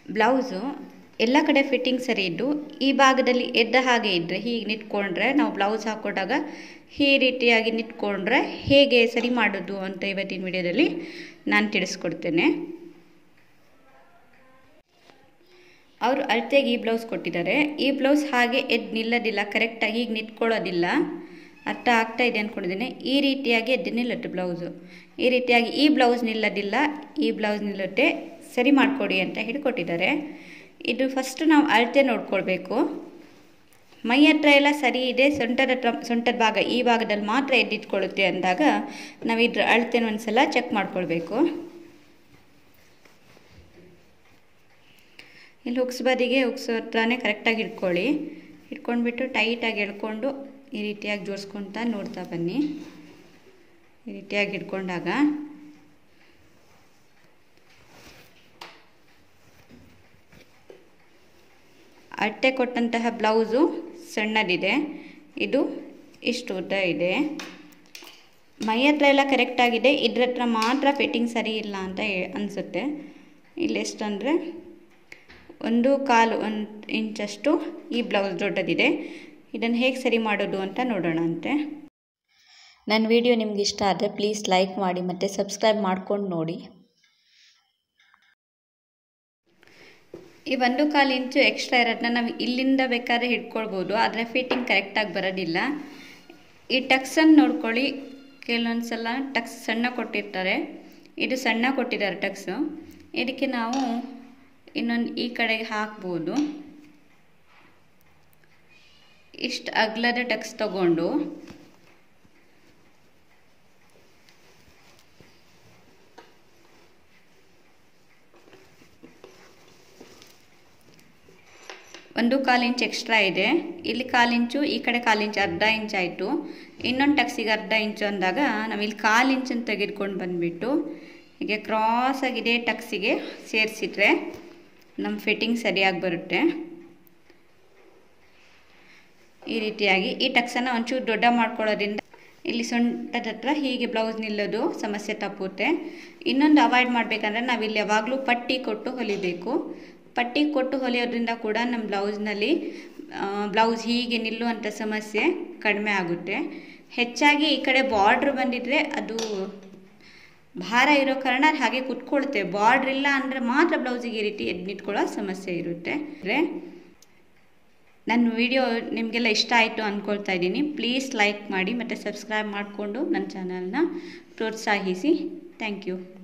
blouse ಎಲ್ಲ ಕಡೆ fitting ಸರಿ ಇದ್ದು ಈ ಭಾಗದಲ್ಲಿ ಎದ್ದ ಹಾಗೆ ಇದ್ದರೆ ಹೀಗೆ ನಿಂತ್ಕೊಂಡ್ರೆ ನಾವು ಬ್ಲೌಸ್ ಹಾಕ್ಕೊಂಡಾಗ ಈ ರೀತಿಯಾಗಿ ನಿಂತ್ಕೊಂಡ್ರೆ ಹೇಗೆ ಸರಿ ಮಾಡೋದು ಅಂತ ಇವತ್ತಿನ ವಿಡಿಯೋದಲ್ಲಿ ನಾನು ತಿಳಿಸ್ಕೊಡ್ತೇನೆ ಅವರು ಅಳತೆಗೆ ಈ ಬ್ಲೌಸ್ ಕೊಟ್ಟಿದ್ದಾರೆ ಈ ಬ್ಲೌಸ್ ಹಾಗೆ ಎದ್ದು ನಿಲ್ಲೋದಿಲ್ಲ ಕರೆಕ್ಟಾಗಿ ಹೀಗೆ ನಿಂತ್ಕೊಳ್ಳೋದಿಲ್ಲ ಅರ್ಥ ಆಗ್ತಾ ಇದೆ ಅಂದ್ಕೊಂಡಿದ್ದೀನಿ ಈ ರೀತಿಯಾಗಿ ಎದ್ದು ನಿಲ್ಲುತ್ತೆ ಬ್ಲೌಸು ಈ ರೀತಿಯಾಗಿ ಈ ಬ್ಲೌಸ್ ನಿಲ್ಲೋದಿಲ್ಲ ಈ ಬ್ಲೌಸ್ ನಿಲ್ಲುತ್ತೆ ಸರಿ ಮಾಡಿಕೊಡಿ ಅಂತ ಹೇಳಿ ಕೊಟ್ಟಿದ್ದಾರೆ ಇದು ಫಸ್ಟು ನಾವು ಅಳತೆ ನೋಡ್ಕೊಳ್ಬೇಕು ಮೈ ಹತ್ರ ಎಲ್ಲ ಸರಿ ಇದೆ ಸೊಂಟದ ಹತ್ರ ಸೊಂಟದ ಭಾಗ ಈ ಭಾಗದಲ್ಲಿ ಮಾತ್ರ ಎದ್ದಿಟ್ಕೊಳ್ಳುತ್ತೆ ಅಂದಾಗ ನಾವು ಇದ್ರ ಅಳತೆನ ಒಂದು ಸಲ ಚೆಕ್ ಮಾಡ್ಕೊಳ್ಬೇಕು ಇಲ್ಲಿ ಹುಕ್ಸ್ ಬದಿಗೆ ಹುಕ್ಸ್ ಹತ್ರನೇ ಕರೆಕ್ಟಾಗಿ ಹಿಡ್ಕೊಳ್ಳಿ ಹಿಡ್ಕೊಂಡ್ಬಿಟ್ಟು ಟೈಟಾಗಿ ಎಳ್ಕೊಂಡು ಈ ರೀತಿಯಾಗಿ ಜೋಡಿಸ್ಕೊತಾ ನೋಡ್ತಾ ಬನ್ನಿ ಈ ರೀತಿಯಾಗಿ ಹಿಡ್ಕೊಂಡಾಗ ಅಟ್ಟೆ ಕೊಟ್ಟಂತಹ ಬ್ಲೌಸು ಸಣ್ಣದಿದೆ ಇದು ಇಷ್ಟು ಉದ್ದ ಇದೆ ಮೈ ಹತ್ರ ಎಲ್ಲ ಕರೆಕ್ಟಾಗಿದೆ ಇದ್ರ ಹತ್ರ ಮಾತ್ರ ಫಿಟ್ಟಿಂಗ್ ಸರಿ ಇಲ್ಲ ಅಂತ ಅನಿಸುತ್ತೆ ಇಲ್ಲಿ ಎಷ್ಟು ಅಂದರೆ ಒಂದು ಕಾಲು ಒಂದು ಇಂಚಷ್ಟು ಈ ಬ್ಲೌಸ್ ದೊಡ್ಡದಿದೆ ಇದನ್ನು ಹೇಗೆ ಸರಿ ಮಾಡೋದು ಅಂತ ನೋಡೋಣ ಅಂತೆ ನನ್ನ ವಿಡಿಯೋ ನಿಮ್ಗೆ ಇಷ್ಟ ಆದರೆ ಪ್ಲೀಸ್ ಲೈಕ್ ಮಾಡಿ ಮತ್ತು ಸಬ್ಸ್ಕ್ರೈಬ್ ಮಾಡ್ಕೊಂಡು ನೋಡಿ ಈ ಒಂದು ಕಾಲು ಇಂಚು ಎಕ್ಸ್ಟ್ರಾ ಇರೋದನ್ನ ನಾವು ಇಲ್ಲಿಂದ ಬೇಕಾದ್ರೆ ಹಿಡ್ಕೊಳ್ಬೋದು ಆದರೆ ಫಿಟ್ಟಿಂಗ್ ಕರೆಕ್ಟಾಗಿ ಬರೋದಿಲ್ಲ ಈ ಟಕ್ಸನ್ನು ನೋಡ್ಕೊಳ್ಳಿ ಕೆಲವೊಂದು ಸಲ ಟಕ್ಸ್ ಸಣ್ಣ ಕೊಟ್ಟಿರ್ತಾರೆ ಇದು ಸಣ್ಣ ಕೊಟ್ಟಿದ್ದಾರೆ ಟಕ್ಸು ಇದಕ್ಕೆ ನಾವು ಇನ್ನೊಂದು ಈ ಕಡೆಗೆ ಹಾಕ್ಬೋದು ಇಷ್ಟು ಅಗ್ಲದ ಟಕ್ಸ್ ತಗೊಂಡು ಒಂದು ಕಾಲು ಇಂಚ್ ಎಕ್ಸ್ಟ್ರಾ ಇದೆ ಇಲ್ಲಿ ಕಾಲು ಇಂಚು ಈ ಕಡೆ ಕಾಲು ಇಂಚು ಅರ್ಧ ಇಂಚ್ ಆಯಿತು ಇನ್ನೊಂದು ಟಕ್ಸಿಗೆ ಅರ್ಧ ಇಂಚು ಅಂದಾಗ ನಾವು ಇಲ್ಲಿ ಕಾಲು ಇಂಚನ್ನು ತೆಗೆದುಕೊಂಡು ಬಂದುಬಿಟ್ಟು ಹೀಗೆ ಕ್ರಾಸ್ ಆಗಿದೆ ಟಕ್ಸಿಗೆ ಸೇರಿಸಿಟ್ರೆ ನಮ್ಮ ಫಿಟ್ಟಿಂಗ್ ಸರಿಯಾಗಿ ಬರುತ್ತೆ ಈ ರೀತಿಯಾಗಿ ಈ ಟಕ್ಸನ್ನು ಒಂಚೂರು ದೊಡ್ಡ ಮಾಡ್ಕೊಳ್ಳೋದ್ರಿಂದ ಇಲ್ಲಿ ಸೊಂಟದ ಹತ್ರ ಹೀಗೆ ಬ್ಲೌಸ್ ನಿಲ್ಲೋದು ಸಮಸ್ಯೆ ತಪ್ಪುತ್ತೆ ಇನ್ನೊಂದು ಅವಾಯ್ಡ್ ಮಾಡಬೇಕಂದ್ರೆ ನಾವಿಲ್ಲಿ ಯಾವಾಗಲೂ ಪಟ್ಟಿ ಕೊಟ್ಟು ಹೊಲಿಬೇಕು ಪಟ್ಟಿ ಕೊಟ್ಟು ಹೊಲಿಯೋದ್ರಿಂದ ಕೂಡ ನಮ್ಮ ಬ್ಲೌಸ್ನಲ್ಲಿ ಬ್ಲೌಸ್ ಹೀಗೆ ನಿಲ್ಲುವಂಥ ಸಮಸ್ಯೆ ಕಡಿಮೆ ಆಗುತ್ತೆ ಹೆಚ್ಚಾಗಿ ಈ ಕಡೆ ಬಾರ್ಡ್ರ್ ಬಂದಿದ್ದರೆ ಅದು ಭಾರ ಇರೋ ಕಾರಣ ಹಾಗೆ ಕುತ್ಕೊಳುತ್ತೆ ಬಾರ್ಡ್ರ್ ಇಲ್ಲ ಅಂದರೆ ಮಾತ್ರ ಬ್ಲೌಸಿಗೆ ಈ ರೀತಿ ಎದ್ದು ನಿಂತ್ಕೊಳ್ಳೋ ಸಮಸ್ಯೆ ಇರುತ್ತೆ ಅಂದರೆ ನನ್ನ ವಿಡಿಯೋ ನಿಮಗೆಲ್ಲ ಇಷ್ಟ ಆಯಿತು ಅಂದ್ಕೊಳ್ತಾ ಇದ್ದೀನಿ ಪ್ಲೀಸ್ ಲೈಕ್ ಮಾಡಿ ಮತ್ತು ಸಬ್ಸ್ಕ್ರೈಬ್ ಮಾಡಿಕೊಂಡು ನನ್ನ ಚಾನಲ್ನ ಪ್ರೋತ್ಸಾಹಿಸಿ ಥ್ಯಾಂಕ್ ಯು